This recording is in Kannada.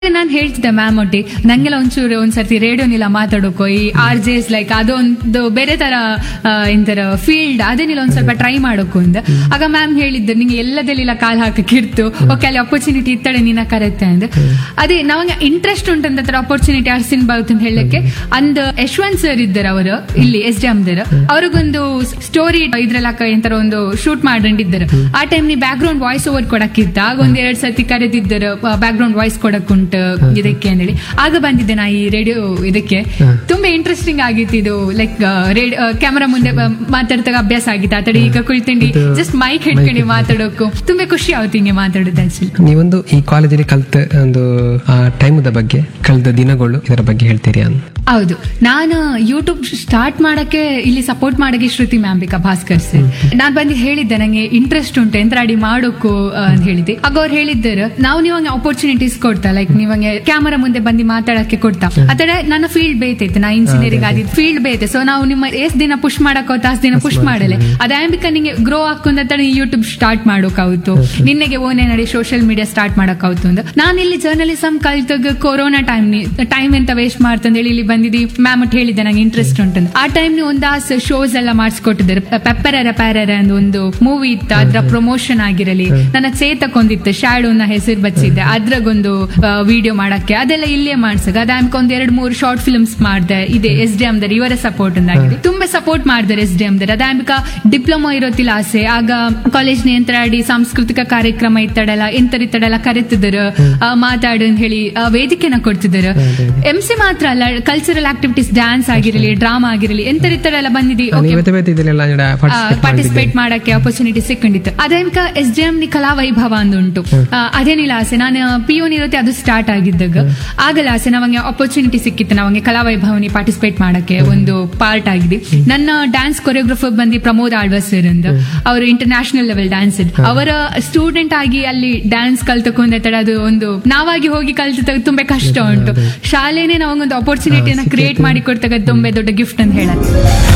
ನಾನು ಹೇಳ್ತಿದ್ದೆ ಮ್ಯಾಮ್ ಒಟ್ಟಿ ನಂಗೆಲ್ಲ ಒಂಚೂರು ಒಂದ್ಸರ್ತಿ ರೇಡಿಯೋನಿಲ್ಲ ಮಾತಾಡೋಕೋ ಈ ಆರ್ ಜೆಸ್ ಲೈಕ್ ಅದೊಂದು ಬೇರೆ ತರ ಆ, ಇಂತರ ಫೀಲ್ಡ್ ಅದೇನಿಲ್ಲ ಒಂದ್ ಸ್ವಲ್ಪ ಟ್ರೈ ಮಾಡೋಕು ಅಂದ ಆಗ ಮ್ಯಾಮ್ ಹೇಳಿದ್ದು ನಿಂಗೆ ಎಲ್ಲದಲ್ಲಿಲ್ಲ ಕಾಲ್ ಹಾಕಕ್ಕೆ ಇರ್ತು ಓಕೆ ಅಲ್ಲಿ ಅಪರ್ಚುನಿಟಿ ಇತ್ತಡೆ ನಿನ್ನ ಕರೆತ್ತೆ ಅಂದ ಅದೇ ನಮಗೆ ಇಂಟ್ರೆಸ್ಟ್ ಉಂಟಂತ ತರ ಅಪರ್ಚುನಿಟಿ ಅರ್ಸಿನ್ ಬಾವುತ್ ಅಂತ ಹೇಳಕ್ಕೆ ಅಂದ್ ಯಶವಂತ್ ಸರ್ ಇದ್ದಾರೆ ಅವರು ಇಲ್ಲಿ ಎಸ್ ಡಿ ಎಮ್ದರ್ ಅವ್ರಿಗೊಂದು ಸ್ಟೋರಿ ಇದ್ರಲ್ಲ ಎಂತರ ಒಂದು ಶೂಟ್ ಮಾಡಿದ್ದಾರೆ ಆ ಟೈಮ್ ನೀ ಬ್ಯಾಕ್ ಗ್ರೌಂಡ್ ವಾಯ್ಸ್ ಓವರ್ ಕೊಡಕ್ಕಿತ್ತ ಆಗ ಒಂದ್ ಎರಡ್ ಸತಿ ಕರೆದಿದ್ದರು ಬ್ಯಾಕ್ ಗ್ರೌಂಡ್ ವಾಯ್ಸ್ ಕೊಡಕ್ಕುಂಟು ಇದಕ್ಕೆ ಅಂತೇಳಿ ಆಗ ಬಂದಿದ್ದೆ ನಾ ಈ ರೇಡಿಯೋ ಇದಕ್ಕೆ ತುಂಬಾ ಇಂಟ್ರೆಸ್ಟಿಂಗ್ ಆಗಿತ್ತು ಇದು ಲೈಕ್ ರೇಡಿಯೋ ಕ್ಯಾಮರಾ ಮುಂದೆ ಬ- ಮಾತಾಡ್ದಾಗ ಅಭ್ಯಾಸ ಆಗಿತ್ತು ಆ ತಡೆ ಈಗ ಕುಳಿತಂಡಿ ಜಸ್ಟ್ ಮೈಕ್ ಹಿಡ್ಕೊಂಡು ಮಾತಾಡೋಕು ತುಂಬಾ ಖುಷಿ ಆಗುತ್ತೆ ಹಿಂಗೆ ಮಾತಾಡೋದು ಆಕ್ಚುಲಿ ನೀವೊಂದು ಈ ಕಾಲೇಜಲ್ಲಿ ಕಲ್ತ ಒಂದು ಆ ಟೈಮದ ಬಗ್ಗೆ ಕಳೆದ ದಿನಗಳು ಇದರ ಬಗ್ಗೆ ಹೇಳ್ತೀರಿ ಅಂತ ಹೌದು ನಾನು ಯೂಟ್ಯೂಬ್ ಸ್ಟಾರ್ಟ್ ಮಾಡಕ್ಕೆ ಇಲ್ಲಿ ಸಪೋರ್ಟ್ ಮಾಡಕ್ಕೆ ಶ್ರುತಿ ಮ್ಯಾಂಬಿಕಾ ಭಾಸ್ಕರ್ ಸರ್ ನಾನ್ ಬಂದು ಹೇಳಿದ್ದೆ ನಂಗೆ ಇಂಟ್ರೆಸ್ಟ್ ಉಂಟು ಎಂತ್ರಾಡಿ ಮಾಡೋಕು ಆ, ಅಂತ ಹೇಳಿದ್ದೆ ಆಗ ಅವ್ರು ಹೇಳಿದ್ದಾರೆ ನಾವು ನೀವಂಗೆ ಅಪರ್ಚುನಿಟೀಸ್ ಕೊಡ್ತಾ ಲೈಕ್ ನೀವಂಗೆ ಕ್ಯಾಮರಾ ಮುಂದೆ ಬಂದು ಮಾತಾಡಕ್ಕೆ ಕೊಡ್ತಾ ಆತರ ನನ್ನ ಫೀಲ್ಡ್ ಬೇತೈತೆ ನಾ ಇಂಜಿನಿಯರಿಂಗ್ ಆದಿದ್ದು ಫೀಲ್ಡ್ ಬೇತೆ ಸೊ ನಾವು ನಿಮ್ಮ ಎಷ್ಟ್ ದಿನ ಪುಷ್ ಮಾಡಕ್ ಹೋತ ಅಷ್ಟ್ ದಿನ ಪುಷ್ ಮಾಡಲೆ ಅದ ಆಂಬಿಕಾ ನಿಂಗೆ ಗ್ರೋ ಹಾಕೊಂಡ ಯೂಟ್ಯೂಬ್ ಸ್ಟಾರ್ಟ್ ಮಾಡೋಕಾಯ್ತು ನಿನ್ನೆಗೆ ಓನೇ ನಡಿ ಸೋಷಿಯಲ್ ಮೀಡಿಯಾ ಸ್ಟಾರ್ಟ್ ಮಾಡಕ್ಕಾಯ್ತು ಅಂತ ನಾನು ಇಲ್ಲಿ ಜರ್ನಲಿಸಂ ಕಲ್ತಾಗ ಕೊರೋನಾ ಟೈಮ್ ಟೈಮ್ ಎಂತ ವೇಸ್ಟ್ ಮಾಡ್ತಂದೇಳಿ ಇಲ್ಲಿ ಬಂದಿದ್ದಿ ಮ್ಯಾಮ್ ಒಟ್ಟು ಹೇಳಿದ್ದೆ ನಂಗೆ ಇಂಟ್ರೆಸ್ಟ್ ಉಂಟಂತ ಆ ಟೈಮ್ ಒಂದಾಸ್ ಶೋಸ್ ಎಲ್ಲ ಮಾಡಿಸ್ಕೊಟ್ಟಿದ್ದಾರೆ ಪೆಪ್ಪರರ ಪ್ಯಾರರ ಅಂತ ಒಂದು ಮೂವಿ ಇತ್ತು ಅದ್ರ ಪ್ರಮೋಷನ್ ಆಗಿರಲಿ ನನ್ನ ಚೇತಕ್ಕೊಂದಿತ್ತು ಶ್ಯಾಡೋನ ಹೆಸರು ಬಚ್ಚಿದ್ದೆ ಅದ್ರಾಗೊಂದು ವಿಡಿಯೋ ಮಾಡಕ್ಕೆ ಅದೆಲ್ಲ ಇಲ್ಲೇ ಮಾಡ್ಸಕ್ ಅದಾಮ್ಕ ಒಂದ್ ಎರಡ್ ಮೂರು ಶಾರ್ಟ್ ಫಿಲ್ಮ್ಸ್ ಮಾಡ್ದೆ ಇದೆ ಎಸ್ ಡಿ ಎಮ್ದರ್ ಇವರ ಸಪೋರ್ಟ್ ಆಗಿದೆ ತುಂಬಾ ಸಪೋರ್ಟ್ ಮಾಡಿದ್ದಾರೆ ಎಸ್ ಡಿ ಎಮ್ದರ್ ಅದಾಮ್ಕ ಡಿಪ್ಲೊಮಾ ಇರೋತಿಲ್ಲ ಆಸೆ ಆಗ ಕಾಲೇಜ್ ಆಡಿ ಸಾಂಸ್ಕೃತಿಕ ಕಾರ್ಯಕ್ರಮ ಇತ್ತಡಲ್ಲ ಎಂತರಿತ್ತಡಲ್ಲ ಕರೆತಿದ್ರು ಮಾತಾಡು ಅಂತ ಹೇಳಿ ಆ, ವೇದಿಕೆನ ಕೊಡ್ತಿದ್ರು ಎಂ ಸಿ ಮಾತ್ರ ಅಲ್ಲ ಕಲ್ಚರಲ್ ಆಕ್ಟಿವಿಟೀಸ್ ಡ್ಯಾನ್ಸ್ ಆಗಿರಲಿ ಡ್ರಾಮಾ ಆಗಿರಲಿ ಎಂತರಿತ್ತಡಲ್ಲ ಬಂದಿದ್ದಿ ಓಕೆ ನೀವತ್ತೆ ಬೇತೆ ಇದೆಲ್ಲ ಪಾರ್ಟಿಸಿಪೇಟ್ ಪಾರ್ಟಿಸಿಪೇಟ್ ಮಾಡಕ್ಕೆ ಅಪರ್ಚುನಿಟಿ ಸಿಕ್ಕೊಂಡಿತ್ತು ಅದೇನ್ಕ ಎಸ್ ಡಿ ಎಂ ನಿ ಕಲಾ ವೈಭವ ಅಂತ ಉಂಟು ಆ, ಅದೇನಿಲ್ಲ ಆಸೆ ನಾನು ಪಿ ಯು ಇರುತ್ತೆ ಅದು ಸ್ಟಾರ್ಟ್ ಆಗಿದ್ದಾಗ ಆಗಲ್ಲ ಆಸೆ ನಮಗೆ ಅಪರ್ಚುನಿಟಿ ಸಿಕ್ಕಿತ್ತು ನಮಗೆ ಕಲಾ ವೈಭವನಿ ಪಾರ್ಟಿಸಿಪೇಟ್ ಮಾಡಕ್ಕೆ ಒಂದು ಪಾರ್ಟ್ ಆಗಿದೆ ನನ್ನ ಡ್ಯಾನ್ಸ್ ಕೊರಿಯೋಗ್ರಫರ್ ಬಂದು ಪ್ರಮೋದ್ ಆಳ್ವಾಸ್ ಸರ್ ಅಂತ ಅವರು ಇಂಟರ್ನ್ಯಾಷನಲ್ ಲೆವೆಲ್ ಡ್ಯಾನ್ಸ್ ಅವರ ಸ್ಟೂಡೆಂಟ್ ಆಗಿ ಅಲ್ಲಿ ಡ್ಯಾನ್ಸ್ ಕಲ್ತಕೊಂಡ ತಡ ಅದು ಒಂದು ನಾವಾಗಿ ಹೋಗಿ ಕಲ್ತ ತುಂಬಾ ಕಷ್ಟ ಉಂಟು ಶಾಲೆನೇ ನಾವಂಗೊಂದು ಅಪರ್ಚುನಿಟಿಯನ್ನ ಕ್ರಿಯೇಟ್ ಮಾಡಿ ಕೊಡ್ತಾಗ ತುಂಬಾ ದೊಡ್ಡ ಗಿಫ್ಟ್ ಅಂತ ಹೇಳತ್ತೆ